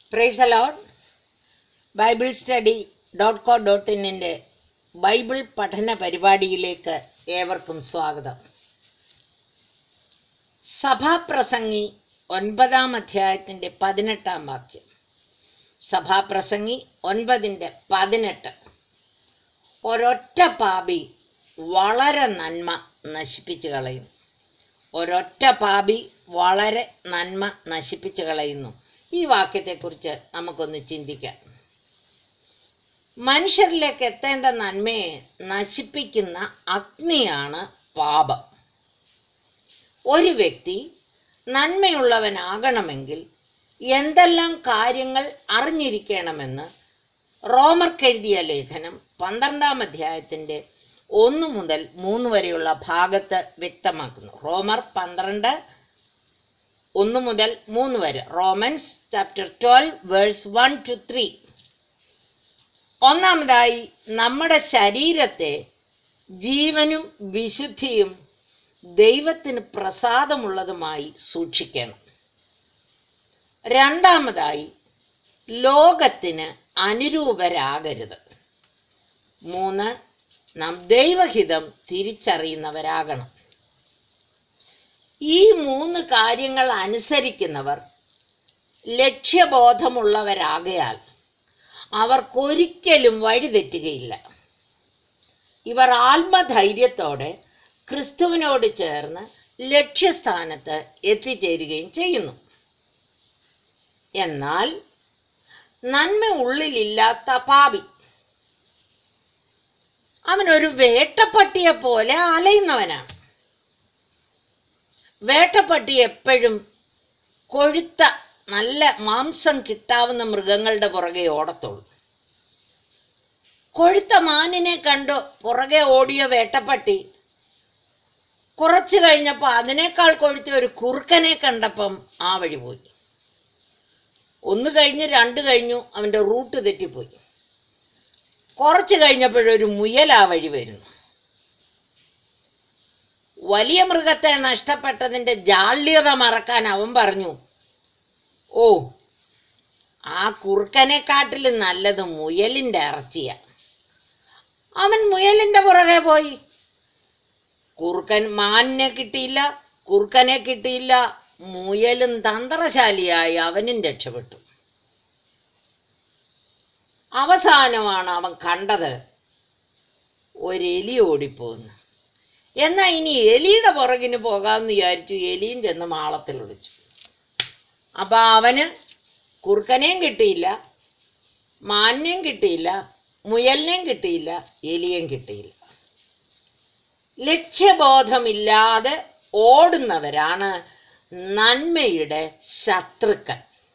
price alone Bible study dot co dot ഇന്നിൻ്റെ Bible പഠന പരിപാടിയിലേക്ക് ഏവർക്കും സ്വാഗതം സഭാപ്രസംഗി ഒൻപതാം അധ്യായത്തിൻ്റെ പതിനെട്ടാം വാക്യം സഭാപ്രസംഗി ഒൻപതിൻ്റെ പതിനെട്ട് ഒരൊറ്റ പാപി വളരെ നന്മ നശിപ്പിച്ചു കളയുന്നു ഒരൊറ്റ പാപി വളരെ നന്മ നശിപ്പിച്ചു കളയുന്നു ഈ വാക്യത്തെക്കുറിച്ച് നമുക്കൊന്ന് ചിന്തിക്കാം മനുഷ്യരിലേക്ക് എത്തേണ്ട നന്മയെ നശിപ്പിക്കുന്ന അഗ്നിയാണ് പാപം ഒരു വ്യക്തി നന്മയുള്ളവനാകണമെങ്കിൽ എന്തെല്ലാം കാര്യങ്ങൾ അറിഞ്ഞിരിക്കണമെന്ന് റോമർക്കെഴുതിയ ലേഖനം പന്ത്രണ്ടാം അധ്യായത്തിൻ്റെ ഒന്ന് മുതൽ മൂന്ന് വരെയുള്ള ഭാഗത്ത് വ്യക്തമാക്കുന്നു റോമർ പന്ത്രണ്ട് ഒന്ന് മുതൽ മൂന്ന് വരെ Romans chapter twelve verse one two three ഒന്നാമതായി നമ്മുടെ ശരീരത്തെ ജീവനും വിശുദ്ധിയും ദൈവത്തിന് പ്രസാദമുള്ളതുമായി സൂക്ഷിക്കണം രണ്ടാമതായി ലോകത്തിന് അനുരൂപരാകരുത് മൂന്ന് നാം ദൈവഹിതം തിരിച്ചറിയുന്നവരാകണം ഈ മൂന്ന് കാര്യങ്ങൾ അനുസരിക്കുന്നവർ ലക്ഷ്യബോധമുള്ളവരാകയാൽ അവർക്കൊരിക്കലും വഴിതെറ്റുകയില്ല ഇവർ ആത്മധൈര്യത്തോടെ ക്രിസ്തുവിനോട് ചേർന്ന് ലക്ഷ്യസ്ഥാനത്ത് എത്തിച്ചേരുകയും ചെയ്യുന്നു എന്നാൽ നന്മ ഉള്ളിലില്ലാത്ത പാപി അവനൊരു വേട്ടപ്പട്ടിയെ പോലെ അലയുന്നവനാണ് വേട്ടപ്പട്ടി എപ്പോഴും കൊഴുത്ത നല്ല മാംസം കിട്ടാവുന്ന മൃഗങ്ങളുടെ പുറകെ ഓടത്തുള്ളൂ കൊഴുത്ത മാനിനെ കണ്ടു പുറകെ ഓടിയ വേട്ടപ്പട്ടി കുറച്ചു കഴിഞ്ഞപ്പോൾ അതിനേക്കാൾ കൊഴുത്ത ഒരു കുറുക്കനെ കണ്ടപ്പം ആ വഴി പോയി ഒന്ന് കഴിഞ്ഞ് രണ്ട് കഴിഞ്ഞു അവൻ്റെ റൂട്ട് തെറ്റിപ്പോയി കുറച്ച് കഴിഞ്ഞപ്പോഴൊരു മുയൽ ആ വഴി വരുന്നു വലിയ മൃഗത്തെ നഷ്ടപ്പെട്ടതിൻ്റെ ജാള്യത മറക്കാൻ അവൻ പറഞ്ഞു ഓ ആ കുറുക്കനെക്കാട്ടിലും നല്ലത് മുയലിൻ്റെ ഇറച്ചിയ അവൻ മുയലിൻ്റെ പുറകെ പോയി കുറുക്കൻ മാനിനെ കിട്ടിയില്ല കുറുക്കനെ കിട്ടിയില്ല മുയലും തന്ത്രശാലിയായി അവനും രക്ഷപ്പെട്ടു അവസാനമാണ് അവൻ കണ്ടത് ഒരു എലി ഓടിപ്പോന്നു എന്നാ ഇനി എലിയുടെ പുറകിന് പോകാമെന്ന് വിചാരിച്ചു എലിയും ചെന്ന് മാളത്തിൽ ഒളിച്ചു അപ്പൊ അവന് കുറുക്കനെയും കിട്ടിയില്ല മാനിനെയും കിട്ടിയില്ല മുയലിനെയും കിട്ടിയില്ല എലിയും കിട്ടിയില്ല ലക്ഷ്യബോധമില്ലാതെ ഓടുന്നവരാണ് നന്മയുടെ ശത്രുക്കൾ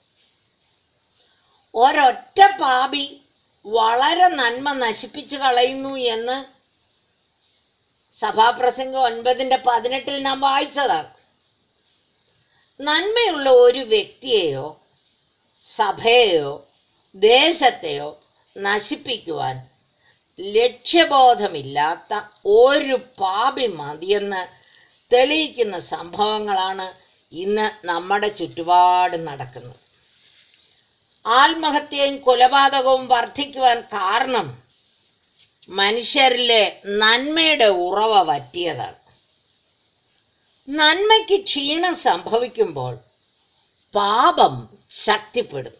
ഒരൊറ്റ പാപി വളരെ നന്മ നശിപ്പിച്ചു കളയുന്നു എന്ന് സഭാപ്രസംഗം ഒൻപതിൻ്റെ പതിനെട്ടിൽ നാം വായിച്ചതാണ് നന്മയുള്ള ഒരു വ്യക്തിയെയോ സഭയെയോ ദേശത്തെയോ നശിപ്പിക്കുവാൻ ലക്ഷ്യബോധമില്ലാത്ത ഒരു പാപി മതിയെന്ന് തെളിയിക്കുന്ന സംഭവങ്ങളാണ് ഇന്ന് നമ്മുടെ ചുറ്റുപാട് നടക്കുന്നത് ആത്മഹത്യയും കൊലപാതകവും വർദ്ധിക്കുവാൻ കാരണം മനുഷ്യരിലെ നന്മയുടെ ഉറവ വറ്റിയതാണ് നന്മയ്ക്ക് ക്ഷീണം സംഭവിക്കുമ്പോൾ പാപം ശക്തിപ്പെടും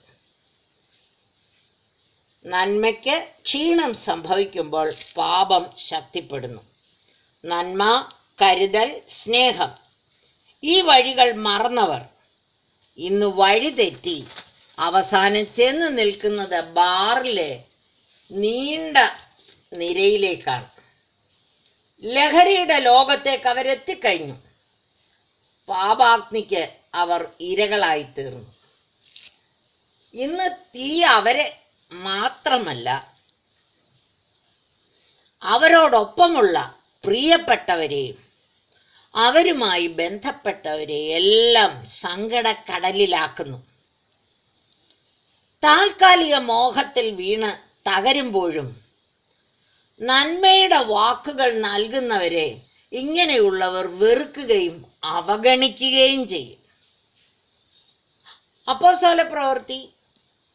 നന്മയ്ക്ക് ക്ഷീണം സംഭവിക്കുമ്പോൾ പാപം ശക്തിപ്പെടുന്നു നന്മ കരുതൽ സ്നേഹം ഈ വഴികൾ മറന്നവർ ഇന്ന് വഴി തെറ്റി അവസാനം ചെന്ന് നിൽക്കുന്നത് ബാറിലെ നീണ്ട നിരയിലേക്കാണ് ലഹരിയുടെ ലോകത്തേക്ക് അവരെത്തിക്കഴിഞ്ഞു പാപാഗ്നിക്ക് അവർ ഇരകളായി തീർന്നു ഇന്ന് തീ അവരെ മാത്രമല്ല അവരോടൊപ്പമുള്ള പ്രിയപ്പെട്ടവരെയും അവരുമായി ബന്ധപ്പെട്ടവരെ എല്ലാം സങ്കടക്കടലിലാക്കുന്നു താൽക്കാലിക മോഹത്തിൽ വീണ് തകരുമ്പോഴും നന്മയുടെ വാക്കുകൾ നൽകുന്നവരെ ഇങ്ങനെയുള്ളവർ വെറുക്കുകയും അവഗണിക്കുകയും ചെയ്യും അപ്പോസ്തല പ്രവൃത്തി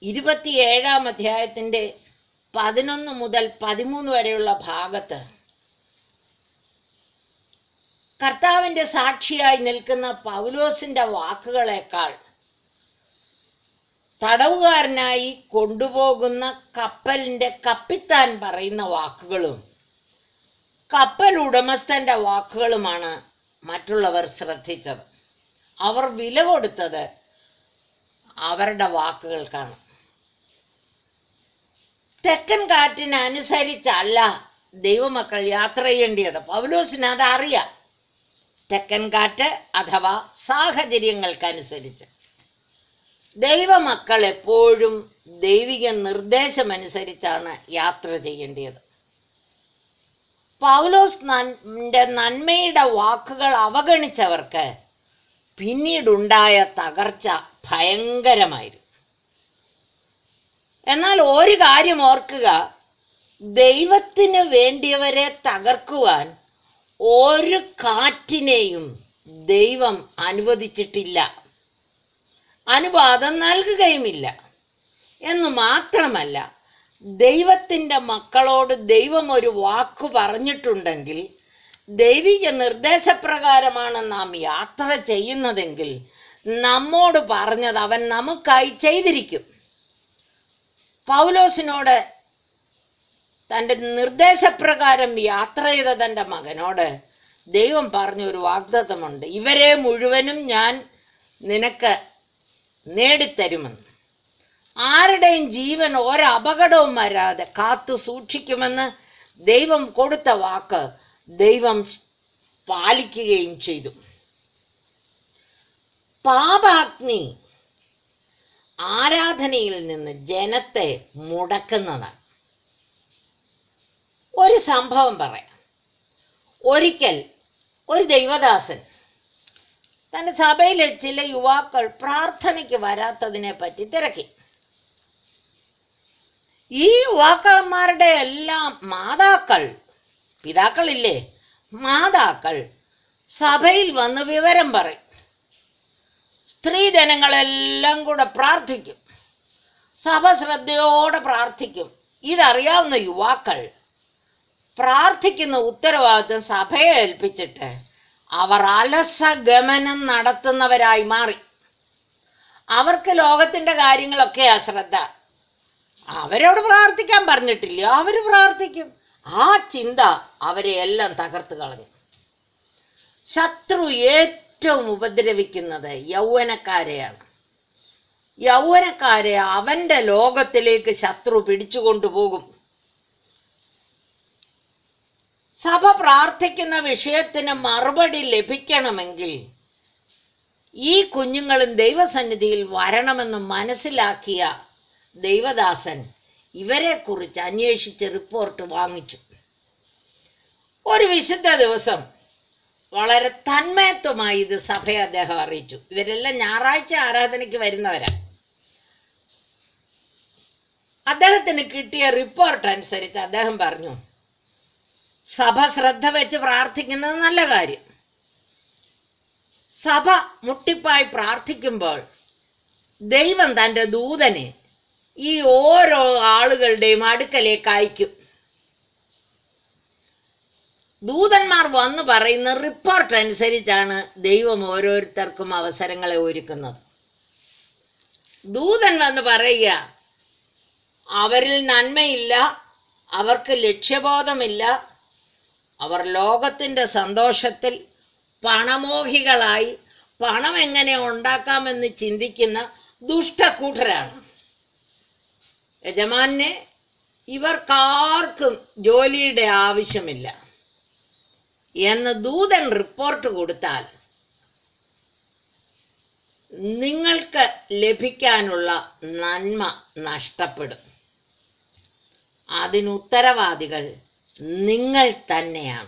ഇരുപത്തിയേഴാം അധ്യായത്തിൻ്റെ പതിനൊന്ന് മുതൽ പതിമൂന്ന് വരെയുള്ള ഭാഗത്ത് കർത്താവിൻ്റെ സാക്ഷിയായി നിൽക്കുന്ന പൗലോസിന്റെ വാക്കുകളേക്കാൾ തടവുകാരനായി കൊണ്ടുപോകുന്ന കപ്പലിന്റെ കപ്പിത്താൻ പറയുന്ന വാക്കുകളും കപ്പൽ ഉടമസ്ഥന്റെ വാക്കുകളുമാണ് മറ്റുള്ളവർ ശ്രദ്ധിച്ചത് അവർ വില കൊടുത്തത് അവരുടെ വാക്കുകൾക്കാണ് തെക്കൻ കാറ്റിന് അനുസരിച്ചല്ല ദൈവമക്കൾ യാത്ര ചെയ്യേണ്ടിയത് പൗലോസിന് അത് അറിയാം തെക്കൻ കാറ്റ് അഥവാ സാഹചര്യങ്ങൾക്കനുസരിച്ച് ദൈവമക്കൾ എപ്പോഴും ദൈവിക നിർദ്ദേശമനുസരിച്ചാണ് യാത്ര ചെയ്യേണ്ടത് പൗലോസ് നന്റെ നന്മയുടെ വാക്കുകൾ അവഗണിച്ചവർക്ക് പിന്നീടുണ്ടായ തകർച്ച ഭയങ്കരമായിരുന്നു എന്നാൽ ഒരു കാര്യം ഓർക്കുക ദൈവത്തിന് വേണ്ടിയവരെ തകർക്കുവാൻ ഒരു കാറ്റിനെയും ദൈവം അനുവദിച്ചിട്ടില്ല അനുവാദം നൽകുകയുമില്ല എന്ന് മാത്രമല്ല ദൈവത്തിൻ്റെ മക്കളോട് ദൈവം ഒരു വാക്കു പറഞ്ഞിട്ടുണ്ടെങ്കിൽ ദൈവിക നിർദ്ദേശപ്രകാരമാണ് നാം യാത്ര ചെയ്യുന്നതെങ്കിൽ നമ്മോട് പറഞ്ഞത് അവൻ നമുക്കായി ചെയ്തിരിക്കും പൗലോസിനോട് തൻ്റെ നിർദ്ദേശപ്രകാരം യാത്ര ചെയ്ത തൻ്റെ മകനോട് ദൈവം പറഞ്ഞ ഒരു വാഗ്ദത്തമുണ്ട് ഇവരെ മുഴുവനും ഞാൻ നിനക്ക് നേടിത്തരുമെന്ന് ആരുടെയും ജീവൻ ഒരപകടവും വരാതെ കാത്തു സൂക്ഷിക്കുമെന്ന് ദൈവം കൊടുത്ത വാക്ക് ദൈവം പാലിക്കുകയും ചെയ്തു പാപാഗ്നി ആരാധനയിൽ നിന്ന് ജനത്തെ മുടക്കുന്നതാണ് ഒരു സംഭവം പറയാം ഒരിക്കൽ ഒരു ദൈവദാസൻ തന്റെ സഭയിലെ ചില യുവാക്കൾ പ്രാർത്ഥനയ്ക്ക് വരാത്തതിനെ പറ്റി തിരക്കി ഈ യുവാക്കന്മാരുടെ എല്ലാം മാതാക്കൾ പിതാക്കളില്ലേ മാതാക്കൾ സഭയിൽ വന്ന് വിവരം പറയും സ്ത്രീജനങ്ങളെല്ലാം കൂടെ പ്രാർത്ഥിക്കും സഭ ശ്രദ്ധയോടെ പ്രാർത്ഥിക്കും ഇതറിയാവുന്ന യുവാക്കൾ പ്രാർത്ഥിക്കുന്ന ഉത്തരവാദിത്വം സഭയെ ഏൽപ്പിച്ചിട്ട് അവർ അലസഗമനം നടത്തുന്നവരായി മാറി അവർക്ക് ലോകത്തിന്റെ കാര്യങ്ങളൊക്കെയാ ശ്രദ്ധ അവരോട് പ്രാർത്ഥിക്കാൻ പറഞ്ഞിട്ടില്ല അവർ പ്രാർത്ഥിക്കും ആ ചിന്ത അവരെ എല്ലാം തകർത്ത് കളഞ്ഞു ശത്രു ഏറ്റവും ഉപദ്രവിക്കുന്നത് യൗവനക്കാരെയാണ് യൗവനക്കാരെ അവന്റെ ലോകത്തിലേക്ക് ശത്രു പിടിച്ചുകൊണ്ടുപോകും സഭ പ്രാർത്ഥിക്കുന്ന വിഷയത്തിന് മറുപടി ലഭിക്കണമെങ്കിൽ ഈ കുഞ്ഞുങ്ങളും ദൈവസന്നിധിയിൽ വരണമെന്ന് മനസ്സിലാക്കിയ ദൈവദാസൻ ഇവരെക്കുറിച്ച് അന്വേഷിച്ച് റിപ്പോർട്ട് വാങ്ങിച്ചു ഒരു വിശുദ്ധ ദിവസം വളരെ തന്മയത്വമായി ഇത് സഭയെ അദ്ദേഹം അറിയിച്ചു ഇവരെല്ലാം ഞായറാഴ്ച ആരാധനയ്ക്ക് വരുന്നവരാ അദ്ദേഹത്തിന് കിട്ടിയ റിപ്പോർട്ട് അനുസരിച്ച് അദ്ദേഹം പറഞ്ഞു സഭ ശ്രദ്ധ വെച്ച് പ്രാർത്ഥിക്കുന്നത് നല്ല കാര്യം സഭ മുട്ടിപ്പായി പ്രാർത്ഥിക്കുമ്പോൾ ദൈവം തൻ്റെ ദൂതനെ ഈ ഓരോ ആളുകളുടെയും അടുക്കലേക്ക് അയക്കും ദൂതന്മാർ വന്ന് പറയുന്ന റിപ്പോർട്ട് അനുസരിച്ചാണ് ദൈവം ഓരോരുത്തർക്കും അവസരങ്ങളെ ഒരുക്കുന്നത് ദൂതൻ വന്ന് പറയുക അവരിൽ നന്മയില്ല അവർക്ക് ലക്ഷ്യബോധമില്ല അവർ ലോകത്തിൻ്റെ സന്തോഷത്തിൽ പണമോഹികളായി പണം എങ്ങനെ ഉണ്ടാക്കാമെന്ന് ചിന്തിക്കുന്ന ദുഷ്ടക്കൂട്ടരാണ് യജമാനെ ഇവർക്കാർക്കും ജോലിയുടെ ആവശ്യമില്ല എന്ന് ദൂതൻ റിപ്പോർട്ട് കൊടുത്താൽ നിങ്ങൾക്ക് ലഭിക്കാനുള്ള നന്മ നഷ്ടപ്പെടും അതിനുത്തരവാദികൾ നിങ്ങൾ തന്നെയാണ്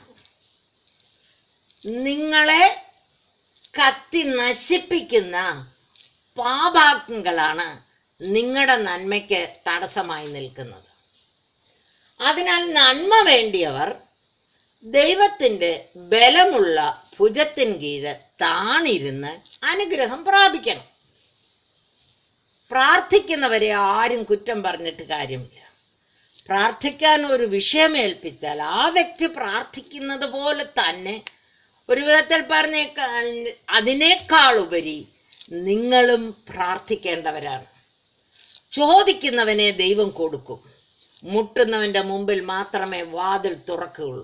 നിങ്ങളെ കത്തി നശിപ്പിക്കുന്ന പാപാഗ്നികളാണ് നിങ്ങളുടെ നന്മയ്ക്ക് തടസ്സമായി നിൽക്കുന്നത് അതിനാൽ നന്മ വേണ്ടിയവർ ദൈവത്തിൻ്റെ ബലമുള്ള ഭുജത്തിൻ കീഴ് താണിരുന്ന് അനുഗ്രഹം പ്രാപിക്കണം പ്രാർത്ഥിക്കുന്നവരെ ആരും കുറ്റം പറഞ്ഞിട്ട് കാര്യമില്ല പ്രാർത്ഥിക്കാൻ ഒരു വിഷയം ഏൽപ്പിച്ചാൽ ആ വ്യക്തി പ്രാർത്ഥിക്കുന്നത് പോലെ തന്നെ ഒരു വിധത്തിൽ പറഞ്ഞേക്കാൻ അതിനേക്കാൾ ഉപരി നിങ്ങളും പ്രാർത്ഥിക്കേണ്ടവരാണ് ചോദിക്കുന്നവനെ ദൈവം കൊടുക്കും മുട്ടുന്നവന്റെ മുമ്പിൽ മാത്രമേ വാതിൽ തുറക്കുകയുള്ളൂ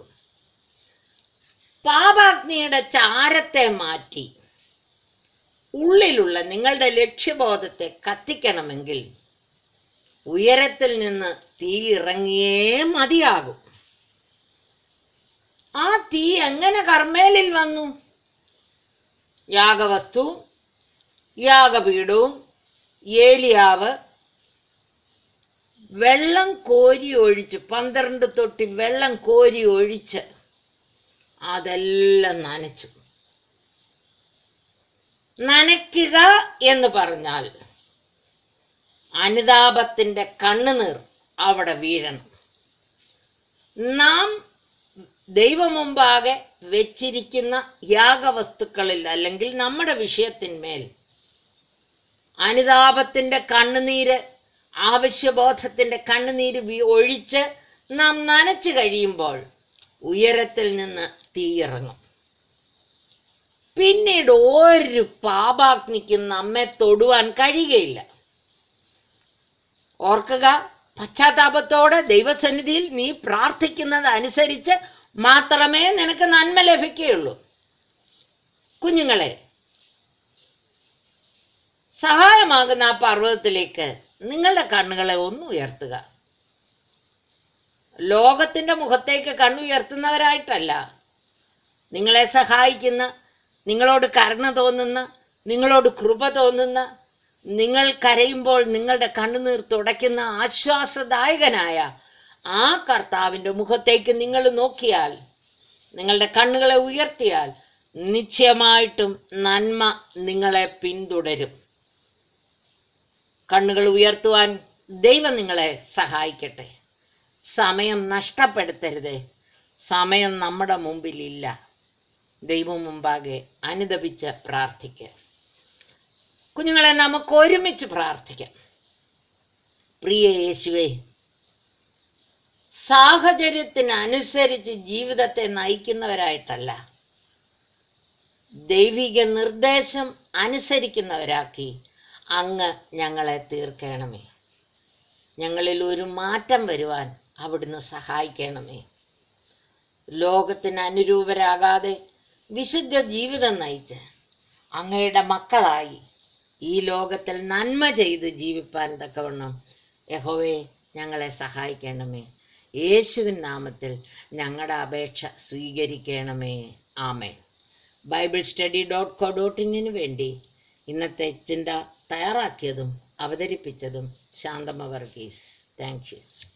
പാപാഗ്നിയുടെ ചാരത്തെ മാറ്റി ഉള്ളിലുള്ള നിങ്ങളുടെ ലക്ഷ്യബോധത്തെ കത്തിക്കണമെങ്കിൽ ഉയരത്തിൽ നിന്ന് തീ ഇറങ്ങിയേ മതിയാകും ആ തീ എങ്ങനെ കർമ്മേലിൽ വന്നു യാഗവസ്തു യാഗപീഠവും ഏലിയാവ് വെള്ളം കോരി ഒഴിച്ച് പന്ത്രണ്ട് തൊട്ടി വെള്ളം കോരി ഒഴിച്ച് അതെല്ലാം നനച്ചു നനയ്ക്കുക എന്ന് പറഞ്ഞാൽ അനുതാപത്തിന്റെ കണ്ണുനീർ അവിടെ വീഴണം നാം ദൈവമുമ്പാകെ വെച്ചിരിക്കുന്ന യാഗവസ്തുക്കളിൽ അല്ലെങ്കിൽ നമ്മുടെ വിഷയത്തിന്മേൽ അനുതാപത്തിന്റെ കണ്ണുനീര് ആവശ്യബോധത്തിന്റെ കണ്ണുനീര് വി- ഒഴിച്ച് നാം നനച്ചു കഴിയുമ്പോൾ ഉയരത്തിൽ നിന്ന് തീയിറങ്ങും പിന്നീട് ഒരു പാപാഗ്നിക്കും നമ്മെ തൊടുവാൻ കഴിയുകയില്ല ഓർക്കുക പശ്ചാത്താപത്തോടെ ദൈവസന്നിധിയിൽ നീ പ്രാർത്ഥിക്കുന്നത് അനുസരിച്ച് മാത്രമേ നിനക്ക് നന്മ ലഭിക്കുകയുള്ളൂ കുഞ്ഞുങ്ങളെ സഹായമാകുന്ന ആ പർവ്വതത്തിലേക്ക് നിങ്ങളുടെ കണ്ണുകളെ ഒന്ന് ഉയർത്തുക ലോകത്തിന്റെ മുഖത്തേക്ക് കണ്ണുയർത്തുന്നവരായിട്ടല്ല നിങ്ങളെ സഹായിക്കുന്ന നിങ്ങളോട് കരുണ തോന്നുന്ന നിങ്ങളോട് കൃപ തോന്നുന്ന നിങ്ങൾ കരയുമ്പോൾ നിങ്ങളുടെ കണ്ണുനീർ തുടയ്ക്കുന്ന ആശ്വാസദായകനായ ആ കർത്താവിന്റെ മുഖത്തേക്ക് നിങ്ങൾ നോക്കിയാൽ നിങ്ങളുടെ കണ്ണുകളെ ഉയർത്തിയാൽ നിശ്ചയമായിട്ടും നന്മ നിങ്ങളെ പിന്തുടരും കണ്ണുകൾ ഉയർത്തുവാൻ ദൈവം നിങ്ങളെ സഹായിക്കട്ടെ സമയം നഷ്ടപ്പെടുത്തരുതേ സമയം നമ്മുടെ മുമ്പിലില്ല ദൈവം മുമ്പാകെ അനുദപിച്ച് പ്രാർത്ഥിക്കുക കുഞ്ഞുങ്ങളെ നമുക്ക് ഒരുമിച്ച് പ്രാർത്ഥിക്കാം പ്രിയ യേശുവേ സാഹചര്യത്തിനനുസരിച്ച് ജീവിതത്തെ നയിക്കുന്നവരായിട്ടല്ല ദൈവിക നിർദ്ദേശം അനുസരിക്കുന്നവരാക്കി അങ്ങ് ഞങ്ങളെ തീർക്കണമേ ഞങ്ങളിൽ ഒരു മാറ്റം വരുവാൻ അവിടുന്ന് സഹായിക്കണമേ ലോകത്തിന് അനുരൂപരാകാതെ വിശുദ്ധ ജീവിതം നയിച്ച് അങ്ങയുടെ മക്കളായി ഈ ലോകത്തിൽ നന്മ ചെയ്ത് ജീവിപ്പാൻ തക്കവണ്ണം യഹോവേ ഞങ്ങളെ സഹായിക്കണമേ യേശുവിൻ നാമത്തിൽ ഞങ്ങളുടെ അപേക്ഷ സ്വീകരിക്കണമേ ആമേൻ Bible study dot co dot ഇന്നിന് വേണ്ടി ഇന്നത്തെ ചിന്ത തയ്യാറാക്കിയതും അവതരിപ്പിച്ചതും ശാന്തമ വർഗീസ് താങ്ക് യു